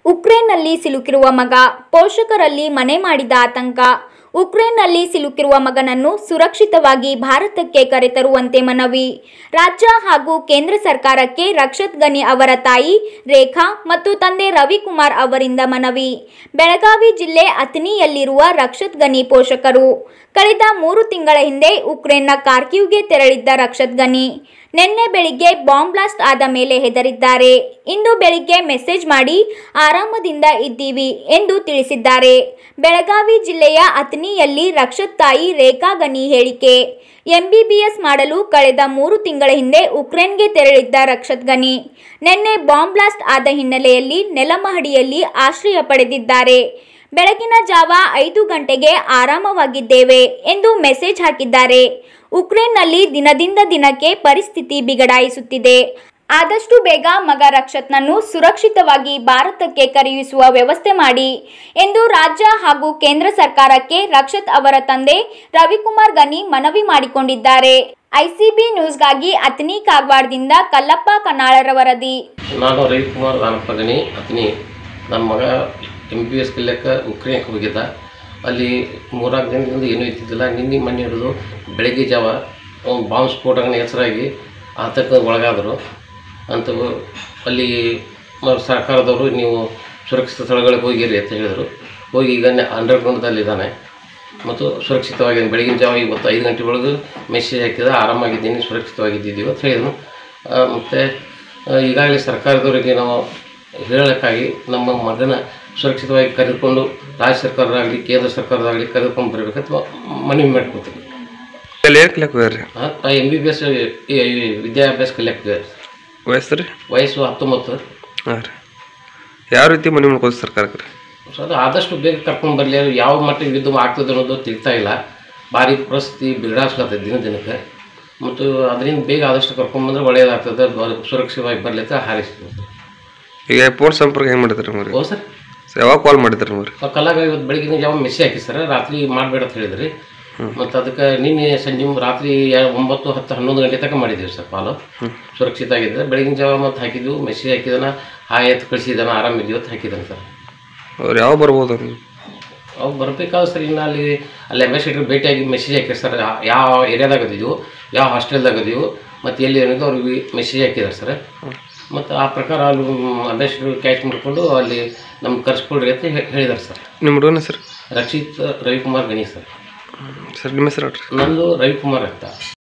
ಉಕ್ರೇನ್ನಲ್ಲಿ ಸಿಲುಕಿರುವ ಮಗ ಪೋಷಕರಲ್ಲಿ ಮನೆ ಮಾಡಿದ ಆತಂಕ ಉಕ್ರೇನ್ನಲ್ಲಿ ಸಿಲುಕಿರುವ ಮಗನನ್ನು ಸುರಕ್ಷಿತವಾಗಿ ಭಾರತಕ್ಕೆ ಕರೆತರುವಂತೆ ಮನವಿ ರಾಜ್ಯ ಹಾಗೂ ಕೇಂದ್ರ ಸರ್ಕಾರಕ್ಕೆ ರಕ್ಷತ್ ಗನಿ ಅವರ ತಾಯಿ ರೇಖಾ ಮತ್ತು ತಂದೆ ರವಿಕುಮಾರ್ ಅವರಿಂದ ಮನವಿ ಬೆಳಗಾವಿ ಜಿಲ್ಲೆ ಅಥಣಿಯಲ್ಲಿರುವ ರಕ್ಷತ್ ಗನಿ ಪೋಷಕರು ಕಳೆದ ಮೂರು ತಿಂಗಳ ಹಿಂದೆ ಉಕ್ರೇನ್ನ ಕಾರ್ಕಿವ್ಗೆ ತೆರಳಿದ್ದ ರಕ್ಷತ್ ಗನಿ ನಿನ್ನೆ ಬೆಳಿಗ್ಗೆ ಬಾಂಬ್ ಬ್ಲಾಸ್ಟ್ ಆದ ಮೇಲೆ ಹೆದರಿದ್ದಾರೆ ಇಂದು ಬೆಳಿಗ್ಗೆ ಮೆಸೇಜ್ ಮಾಡಿ ಆರಾಮದಿಂದ ಇದ್ದೀವಿ ಎಂದು ತಿಳಿಸಿದ್ದಾರೆ ಬೆಳಗಾವಿ ಜಿಲ್ಲೆಯ ಅಥಣಿಯಲ್ಲಿ ರಕ್ಷತ್ ತಾಯಿ ರೇಖಾ ಗನಿ ಹೇಳಿಕೆ ಎಂಬಿಬಿಎಸ್ ಮಾಡಲು ಕಳೆದ ಮೂರು ತಿಂಗಳ ಹಿಂದೆ ಉಕ್ರೇನ್ಗೆ ತೆರಳಿದ್ದ ರಕ್ಷತ್ ಗನಿ ನಿನ್ನೆ ಬಾಂಬ್ ಬ್ಲಾಸ್ಟ್ ಆದ ಹಿನ್ನೆಲೆಯಲ್ಲಿ ನೆಲಮಹಡಿಯಲ್ಲಿ ಆಶ್ರಯ ಪಡೆದಿದ್ದಾರೆ ಬೆಳಗಿನ ಜಾವ ಐದು ಗಂಟೆಗೆ ಆರಾಮವಾಗಿದ್ದೇವೆ ಎಂದು ಮೆಸೇಜ್ ಹಾಕಿದ್ದಾರೆ ಉಕ್ರೇನ್ನಲ್ಲಿ ದಿನದಿಂದ ದಿನಕ್ಕೆ ಪರಿಸ್ಥಿತಿ ಬಿಗಡಾಯಿಸುತ್ತಿದೆ ಆದಷ್ಟು ಬೇಗ ಮಗ ರಕ್ಷತ್ನನ್ನು ಸುರಕ್ಷಿತವಾಗಿ ಭಾರತಕ್ಕೆ ಕರೆಯಿಸುವ ವ್ಯವಸ್ಥೆ ಮಾಡಿ ಎಂದು ರಾಜ್ಯ ಹಾಗೂ ಕೇಂದ್ರ ಸರ್ಕಾರಕ್ಕೆ ರಕ್ಷತ್ ಅವರ ತಂದೆ ರವಿಕುಮಾರ್ ಗನಿ ಮನವಿ ಮಾಡಿಕೊಂಡಿದ್ದಾರೆ ಐಸಿಬಿ ನ್ಯೂಸ್ಗಾಗಿ ಅತ್ನಿ ಕಾಗವಾಡದಿಂದ ಕಲ್ಲಪ್ಪ ಕನ್ನಾಳರ ವರದಿ ನಾನು ರವಿಕುಮಾರ್ ದಾನಪ್ಪ ಗಣಿ ಅತ್ನಿ ನನ್ನ ಮಗ ಎಮ್ ಬಿ ಎಸ್ ಕಲಿಯಕ್ಕೆ ಉಕ್ರೇನ್ಗೆ ಹೋಗಿದ್ದ ಅಲ್ಲಿ ಮೂರ್ನಾಲ್ಕು ದಿನದಿಂದ ಏನೂ ಇದ್ದಿದ್ದಿಲ್ಲ ನಿನ್ನೆ ಮೊನ್ನೆ ಹಿಡಿದು ಬೆಳಗ್ಗೆ ಜಾವ ಒಂದು ಬಾಂಬ್ ಸ್ಫೋಟಕ್ಕೆ ಹೆಸರಾಗಿ ಆತಂಕದ ಒಳಗಾದರು ಅಂತ ಅಲ್ಲಿ ಮ- ಸರ್ಕಾರದವರು ನೀವು ಸುರಕ್ಷಿತ ಸ್ಥಳಗಳಿಗೆ ಹೋಗಿರಿ ಅಂತ ಹೇಳಿದರು ಹೋಗಿ ಈಗ ಅಂಡರ್ಗ್ರೌಂಡ್ದಲ್ಲಿದ್ದಾನೆ ಮತ್ತು ಸುರಕ್ಷಿತವಾಗಿ ಬೆಳಗಿನ ಜಾವ ಇವತ್ತು ಐದು ಗಂಟೆ ಒಳಗೆ ಮೆಸೇಜ್ ಹಾಕಿದ ಆರಾಮಾಗಿದ್ದೀನಿ ಸುರಕ್ಷಿತವಾಗಿದ್ದೀವಿ ಅಂತ ಹೇಳಿದನು ಮತ್ತು ಈಗಾಗಲೇ ಸರ್ಕಾರದವರಿಗೆ ನಾವು ಹೇಳೋಕ್ಕಾಗಿ ನಮ್ಮ ಮಗನ ಸುರಕ್ಷಿತವಾಗಿ ಕರೆದುಕೊಂಡು ರಾಜ್ಯ ಸರ್ಕಾರದಾಗಲಿ ಕೇಂದ್ರ ಸರ್ಕಾರದಾಗಲಿ ಕರೆದುಕೊಂಡು ಬರಬೇಕಂತ ಮನವಿ ಮಾಡ್ಕೊತೀನಿ ಅಲ್ಲಿ ಏನು ಕಲಿಯಕ್ಕೆ ಹೋಗ್ಯಾರ ನಾ ಎಮ್ ಬಿ ಬಿ ಎಸ್ ವಿದ್ಯಾಭ್ಯಾಸ ಕಲಿಯಕ್ಕೆ ವಯಸ್ಸು ರೀ ವಯಸ್ಸು ಹತ್ತೊಂಬತ್ತು ಹಾಂ ರೀ ಯಾವ ರೀತಿ ಮನೆ ಮಾಡ್ಕೋದು ಸರ್ಕಾರಕ್ಕೆ ರೀ ಸೊ ಅದು ಆದಷ್ಟು ಬೇಗ ಕರ್ಕೊಂಡು ಬರಲಿ ಯಾವ ಮಟ್ಟಿಗೆ ಯುದ್ಧ ಆಗ್ತದೆ ಅನ್ನೋದು ತಿಳಿತಾ ಇಲ್ಲ ಭಾರಿ ಪರಿಸ್ಥಿತಿ ಬಿಗಡಾಸ್ಲತ್ತೈತೆ ದಿನ ದಿನಕ್ಕೆ ಮತ್ತು ಅದರಿಂದ ಬೇಗ ಆದಷ್ಟು ಕರ್ಕೊಂಡ್ಬಂದ್ರೆ ಒಳ್ಳೆಯದಾಗ್ತದೆ ಬ- ಸುರಕ್ಷಿತವಾಗಿ ಬರಲಿ ಅಂತ ಹಾರೈಸ್ತೀನಿ ಈಗ ಫೋನ್ ಸಂಪರ್ಕ ಹೆಂಗೆ ಮಾಡಿದ್ರಿ ನಿಮ್ಗೆ ಹೋ ಸರ್ ಯಾವಾಗ ಕಾಲ್ ಮಾಡಿದ್ರಿ ನಿಮ್ಗೆ ಆ ಕಲ್ಲಾಗ ಇವತ್ತು ಬೆಳಗಿನ ಜಾವ ಮೆಸ್ಸಿ ಹಾಕಿ ಸರ್ ರಾತ್ರಿ ಮಾಡಬೇಡ ಅಂತ ಹೇಳಿದ್ರಿ ಮತ್ತು ಅದಕ್ಕೆ ನಿನ್ನೆ ಸಂಜೆ ರಾತ್ರಿ ಯಾ- ಒಂಬತ್ತು ಹತ್ತು ಹನ್ನೊಂದು ಗಂಟೆ ತನಕ ಮಾಡಿದ್ದೀವಿ ಸರ್ ಕಾಲು ಸುರಕ್ಷಿತ ಆಗಿದೆ ಬೆಳಗಿನ ಜಾವ ಮತ್ತು ಹಾಕಿದ್ವು ಮೆಸ್ಸಿ ಹಾಕಿದಾನ ಹಾಯ್ ಎತ್ತು ಕಳಿಸಿದಾನ ಆರಾಮಿದ್ದೀವಿ ಅಂತ ಹಾಕಿದ್ದಾನೆ ಸರ್ ಅವ್ರು ಯಾವಾಗ ಬರ್ಬೋದು ಅವ್ರು? ಅವು ಬರಬೇಕಾದ್ರೆ ಸರ್ ಇನ್ನು ಅಲ್ಲಿ ಅಲ್ಲಿ ಅಂಬಾಸಿಡರ್ ಭೇಟಿಯಾಗಿ ಮೆಸೇಜ್ ಹಾಕಿರಿ ಸರ್ ಯಾವ ಏರಿಯಾದಾಗ ಅದೀವು ಯಾವ ಹಾಸ್ಟೆಲ್ದಾಗ ಅದೀವು ಮತ್ತು ಎಲ್ಲಿ ಏನಿದೆ ಅವ್ರಿಗೆ ಮೆಸೇಜ್ ಹಾಕಿದ್ದಾರೆ ಸರ್ ಮತ್ತು ಆ ಪ್ರಕಾರ ಅಲ್ಲಿ ಅಂಬಾಸಿಡರ್ ಕ್ಯಾಚ್ ಮಾಡಿಕೊಂಡು ಅಲ್ಲಿ ನಮ್ಗೆ ಕರ್ಸ್ಕೊಳ್ರಿ ಅಂತ ಹೇ- ಹೇಳಿದ್ದಾರೆ ಸರ್ ನಿಮ್ಮ ಹುಡುಗನ ಸರ್ ರಕ್ಷಿತ್ ರವಿಕುಮಾರ್ ಗಣಿ ಸರ್ ಸರ್ ನಿಮ್ಮ ಹೆಸರು ಹೇಳ್ರಿ ನಂದು ರವಿಕುಮಾರ್ ಅಂತ